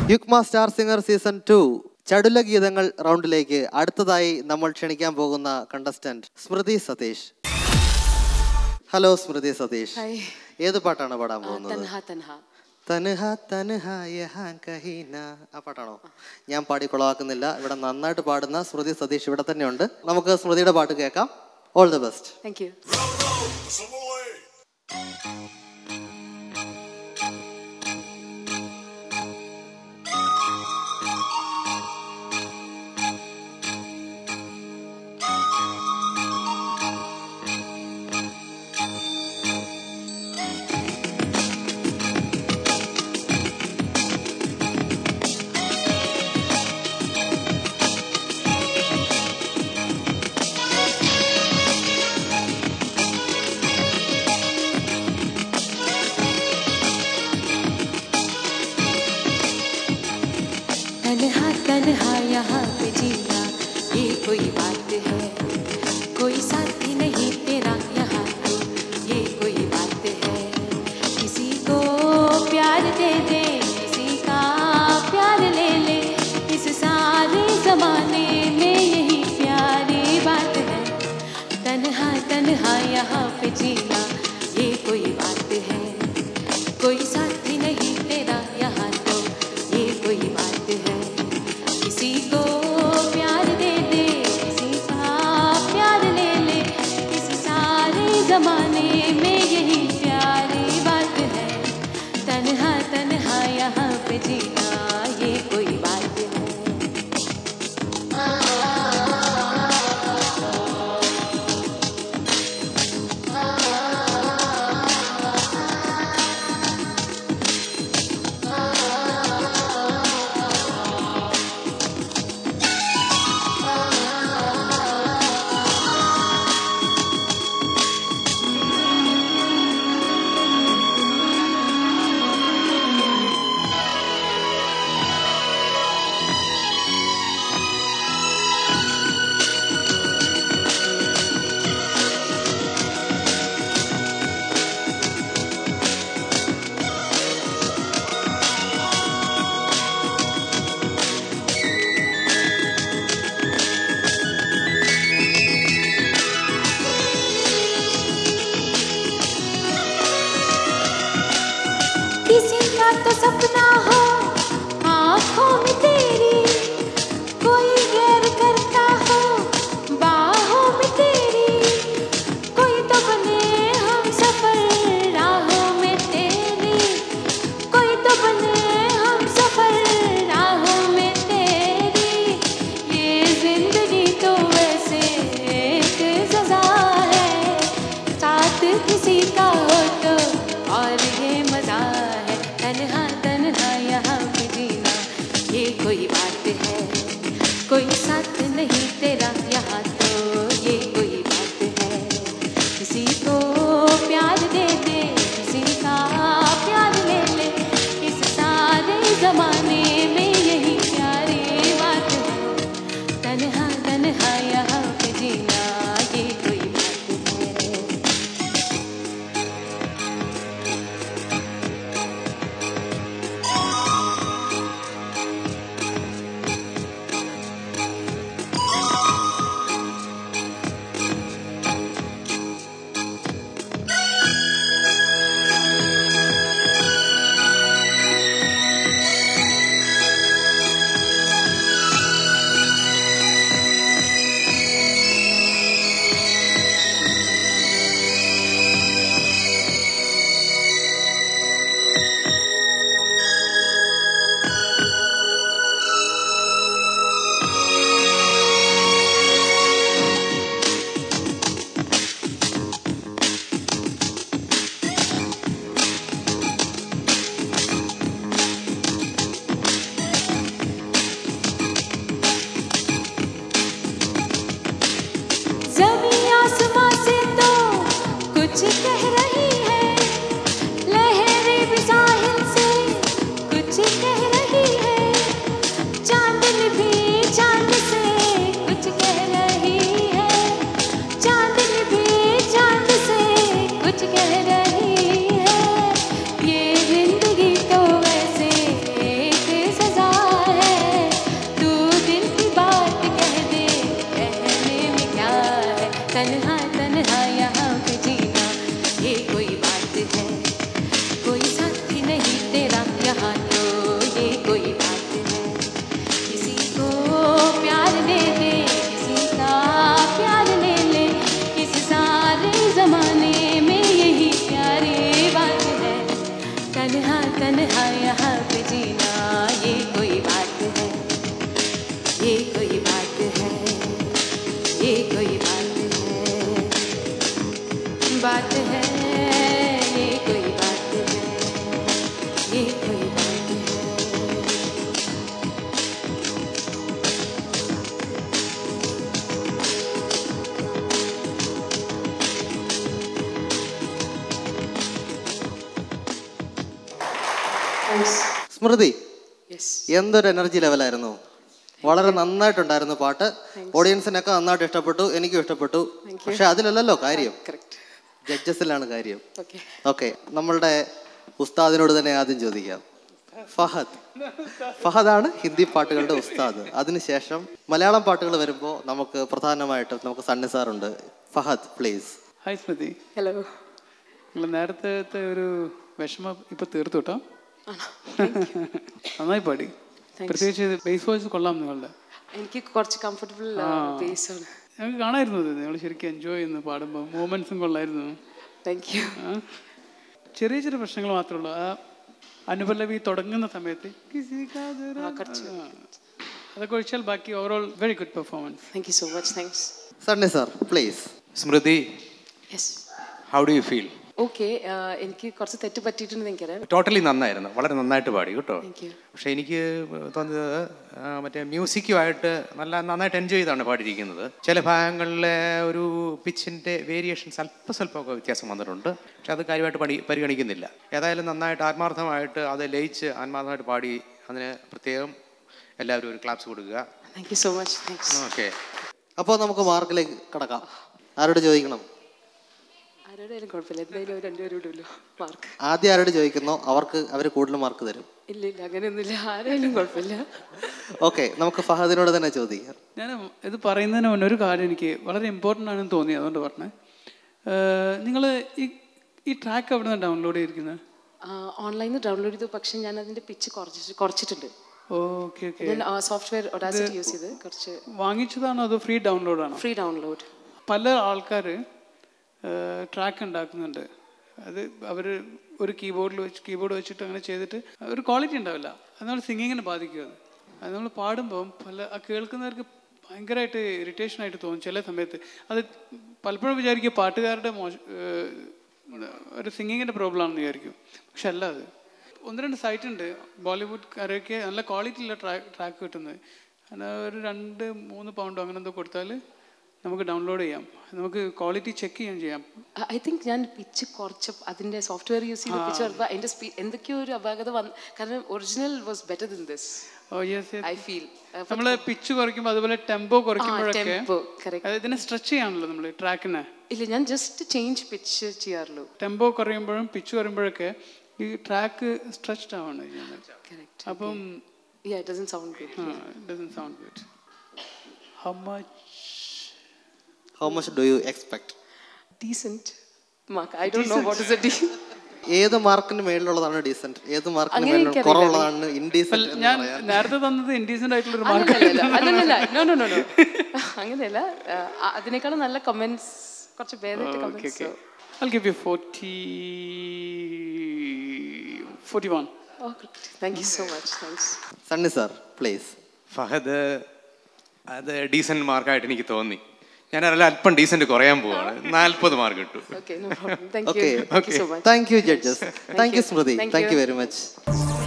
യുക്മ star singer season two ചടുല ഗീതങ്ങൾ റൗണ്ടിലേക്ക് അടുത്തതായി നമ്മൾ ക്ഷണിക്കാൻ പോകുന്ന contestant Smriti Satheesh hello Smriti Satheesh hi ഏത് പാട്ടാണ് പാടാൻ പോകുന്നത് തൻഹ തൻഹ തൻഹ തൻഹ യഹാൻ കഹീന ആ പാട്ടാണോ ഞാൻ പാടി കുളവാക്കുന്നില്ല ഇവിടെ നന്നായിട്ട് പാടുന്ന സ്മൃതി സതീഷ് ഇവിടെ തന്നെയുണ്ട് നമുക്ക് സ്മൃതിയുടെ പാട്ട് കേൾക്കാം all the best thank you तन्हा तन्हा यहाँ पे जीना ये कोई बात है कोई साथी नहीं तेरा यहाँ तो ये कोई बात है किसी को प्यार दे दे किसी का प्यार ले ले इस सारे जमाने में यही प्यारी बात है तन्हा तन्हा यहाँ पे जीना ये कोई बात है कोई साथी नहीं तेरा यहाँ तो ये कोई बात है किसी को प्यार दे दे किसी का प्यार ले ले इस सारे जमाने में यही प्यारी बात है तन्हा तन्हा यहाँ पे जीना ये कोई बात है किसी का तो सपना हो आंखों में तेरी कोई गैर करता हो बाहों में तेरी कोई तो बने हम सफर राहों में तेरी कोई तो बने हम सफर राहों में तेरी ये जिंदगी तो वैसे एक सजा है साथ किसी का हो तो और ये मजा है तन्हा तन्हा यहाँ पे जीना ये कोई बात है कोई साथ नहीं तेरा यहाँ तो ये कोई बात है किसी को प्यार दे दे किसी का प्यार ले ले इस सारे जमाने में यही प्यारी बात है तन्हा तन्हा यहाँ पे जीना ये कोई बात है जमी आसमां से तो कुछ कह रही है लहरें भी साहिल से कुछ कह रही है चांदनी भी चांद से कुछ कह रही है चांदनी भी चांद से कुछ कह रही है ये जिंदगी तो वैसे एक सजा तन्हा तन्हा यहाँ पे जीना ये कोई बात है कोई साथी नहीं तेरा यहाँ तो ये कोई बात है किसी को प्यार दे दे किसी का प्यार ले ले इस सारे जमाने में यही प्यारी बात है तन्हा तन्हा यहाँ पे जीना ये कोई बात है ये कोई बात है ये कोई बात है बात है ये कोई बात है ये कोई बात है സ്മൃതി യെസ് എന്തൊരു എനർജി ലെവലായിരുന്നു വളരെ നന്നായിട്ടുണ്ടായിരുന്നു പാട്ട് ഓഡിയൻസിനൊക്കെ നന്നായിട്ട് ഇഷ്ടപ്പെട്ടു എനിക്കും ഇഷ്ടപ്പെട്ടു പക്ഷെ അതിലല്ലല്ലോ കാര്യം കറക്റ്റ് ജഡ്ജസിലാണ് കാര്യം ഓക്കെ ഓക്കെ നമ്മളുടെ ഉസ്താദിനോട് തന്നെ ആദ്യം ചോദിക്കാം ഫഹദ് ഫഹദാണ് ഹിന്ദി പാട്ടുകളുടെ ഉസ്താദ് അതിനുശേഷം മലയാളം പാട്ടുകൾ വരുമ്പോൾ നമുക്ക് പ്രധാനമായിട്ടും നമുക്ക് സണ്ണി സാറുണ്ട് Fahad please hi Smriti hello നിങ്ങൾ നേരത്തെ ഒരു വിഷമം ഇപ്പൊ തീർത്തു കേട്ടോ നന്നായി പാടി പ്രത്യേകിച്ച് ബേസ് വോയിസ് കൊള്ളാം നിങ്ങളുടെ എനിക്ക് കുറച്ച് കംഫർട്ടബിൾ ബേസ് ആണ് ഞങ്ങൾക്ക് കാണായിരുന്നു അത് നിങ്ങൾ ശരിക്കും എൻജോയ് ചെയ്യുന്നു പാടുമ്പോൾ മൂമെന്റ്സും കൊള്ളായിരുന്നു താങ്ക് യു ആ. ചെറിയ ചെറിയ പ്രശ്നങ്ങൾ മാത്രമേ ഉള്ളൂ ആ അനുപല്ലവി തുടങ്ങുന്ന സമയത്ത് കിസി കാ ജറാ- ആ. അതൊക്കെ ഒഴിച്ചാൽ ബാക്കി overall very good performance thank you so much thanks Sunny sir please Smriti yes how do you feel okay എനിക്ക് കുറച്ച് തെറ്റ് പറ്റിയിട്ടുണ്ടെന്ന് എനിക്കറിയാം ടോട്ടലി നന്നായിരുന്നു വളരെ നന്നായിട്ട് പാടി കേട്ടോ താങ്ക് യു പക്ഷേ എനിക്ക് തോന്നിയത് ആ, മറ്റേ മ്യൂസിക്കുമായിട്ട് നല്ല നന്നായിട്ട് എൻജോയ് ചെയ്താണ് പാടിയിരിക്കുന്നത് ചില ഭാഗങ്ങളിലെ ഒരു പിച്ചിൻ്റെ വേരിയേഷൻസ് അല്പ സ്വല്പമൊക്കെ വ്യത്യാസം വന്നിട്ടുണ്ട് പക്ഷെ അത് കാര്യമായിട്ട് പണി പരിഗണിക്കുന്നില്ല ഏതായാലും നന്നായിട്ട് ആത്മാർത്ഥമായിട്ട് അത് ലയിച്ച് ആത്മാർത്ഥമായിട്ട് പാടി അതിന് പ്രത്യേകം എല്ലാവരും ഒരു ക്ലാപ്സ് കൊടുക്കുക thank you so much thanks okay അപ്പോൾ നമുക്ക് മാർക്കിലേക്ക് കടക്കാം ആരോട് ചോദിക്കണം ആരോടായാലും കുഴപ്പമില്ല എന്തായാലും ഒരു രണ്ടുപേരും ഇടുമല്ലോ മാർക്ക് ആദ്യം ആരോട് ചോദിക്കുന്നോ അവർക്ക് അവർ കൂടുതൽ മാർക്ക് തരും ഇല്ല ഇല്ല അങ്ങനെയൊന്നുമില്ല ആരായാലും കുഴപ്പമില്ല ഓക്കെ നമുക്ക് ഫഹദിനോട് തന്നെ ചോദിക്കാം ഞാൻ ഇത് പറയുന്നതിന് മുന്നേ ഒരു കാര്യം എനിക്ക് വളരെ ഇമ്പോർട്ടൻ്റ് ആണെന്ന് തോന്നി അതുകൊണ്ട് പറഞ്ഞേ നിങ്ങൾ ഈ ഈ ട്രാക്ക് എവിടെ നിന്നാണ് ഡൗൺലോഡ് ചെയ്തിരിക്കുന്നത് ഓൺലൈനിൽ ഡൗൺലോഡ് ചെയ്തു പക്ഷെ ഞാൻ അതിന്റെ പിച്ച് കുറച്ച് കുറച്ചിട്ടുണ്ട് ഓക്കെ ഓക്കെ ഞാൻ സോഫ്റ്റ്വെയർ ഒഡാസിറ്റി യൂസ് ചെയ്ത് കുറച്ച് വാങ്ങിച്ചതാണോ അതോ ഫ്രീ ഡൗൺലോഡ് ആണോ ഫ്രീ ഡൗൺലോഡ് പല ആൾക്കാർ ട്രാക്ക് ഉണ്ടാക്കുന്നുണ്ട് അത് അവർ ഒരു കീബോർഡിൽ വെച്ച് കീബോർഡ് വെച്ചിട്ട് അങ്ങനെ ചെയ്തിട്ട് ഒരു ക്വാളിറ്റി ഉണ്ടാവില്ല അത് നമ്മൾ സിംഗിങ്ങിനെ ബാധിക്കും അത് അത് നമ്മൾ പാടുമ്പം പല ആ കേൾക്കുന്നവർക്ക് ഭയങ്കരമായിട്ട് ഇറിറ്റേഷൻ ആയിട്ട് തോന്നും ചില സമയത്ത് അത് പലപ്പോഴും വിചാരിക്കും പാട്ടുകാരുടെ മോശ ഏഹ്, ഒരു സിംഗിങ്ങിൻ്റെ പ്രോബ്ലം ആണെന്ന് വിചാരിക്കും പക്ഷെ അല്ല അത് ഒന്ന് രണ്ട് സൈറ്റ് ഉണ്ട് ബോളിവുഡ്കാരൊക്കെ നല്ല ക്വാളിറ്റി ഉള്ള ട്രാക്ക് ട്രാക്ക് കിട്ടുന്നത് അങ്ങനെ ഒരു രണ്ട് മൂന്ന് പൗണ്ടോ അങ്ങനെ എന്തോ കൊടുത്താൽ നമുക്ക് ഡൗൺലോഡ് ചെയ്യാം നമുക്ക് ക്വാളിറ്റി ചെക്ക് ചെയ്യാൻ ചെയ്യാം ഐ തിങ്ക് ഞാൻ പിച്ച് കുറച്ച് അതിന്റെ സോഫ്റ്റ്വെയർ യൂസ് ചെയ്ത് പിച്ച് കുറച്ചപ്പോൾ അതിന്റെ സ്പീ എന്തൊക്കെയോ ഒരു അപാകത വന്ന് കാരണം original was better than this oh yes I feel നമ്മൾ പിച്ച് കുറയ്ക്കുമ്പോൾ അതുപോലെ ടെമ്പോ കുറയ്ക്കുമ്പോഴൊക്കെ ടെമ്പോ കറക്റ്റ് അത് ഇതിനെ സ്ട്രെച്ച് ചെയ്യാണല്ലോ നമ്മൾ ട്രാക്കിനെ ഇല്ല ഞാൻ ജസ്റ്റ് ചേഞ്ച് പിച്ച് ചെയ്യാറുള്ളൂ ടെമ്പോ കുറയുമ്പോഴും പിച്ച് കുറയുമ്പോഴൊക്കെ ഈ ട്രാക്ക് സ്ട്രെച്ച്ഡ് ആവാണ് ചെയ്യുന്നത് കറക്റ്റ് അപ്പം Yeah, it doesn't sound good. Doesn't sound good how much how much do you expect Decent. Mark, I don't know what is a decent. ഏത് മാർക്കിന് മേളിലുള്ളതാണ് decent ഏത് മാർക്കിന് അങ്ങനെ മേളിലുള്ള എനിക്കറിയില്ല. കുറവുള്ളതാണ് ഇൻഡീസെന്റ് എന്ന് ഞാൻ പറയാൻ നേരത്തെ തന്നത് ഇൻഡീസെന്റ് ആയിട്ടുള്ള ഒരു മാർക്ക് അങ്ങനെയല്ല അല്ലല്ല നോ നോ നോ നോ അങ്ങനെയല്ല ആ, അതിനേക്കാളും നല്ല കമന്റ്സ് കുറച്ച് ഭേദമായിട്ട് okay, comments okay. I'll give you 40, 41. Oh thank you so much thanks Sunny sir please Fahad അത് ഡീസൻറ്റ് മാർക്കായിട്ട് എനിക്ക് തോന്നി ഞാൻ അതിൽ അല്പം ഡീസൻറ്റ് കുറയാൻ പോവാണ് നാൽപ്പത് മാർക്ക് കിട്ടും okay no problem thank okay you thank you so much thank you judges thank you you. Smriti Thank thank you you. Very much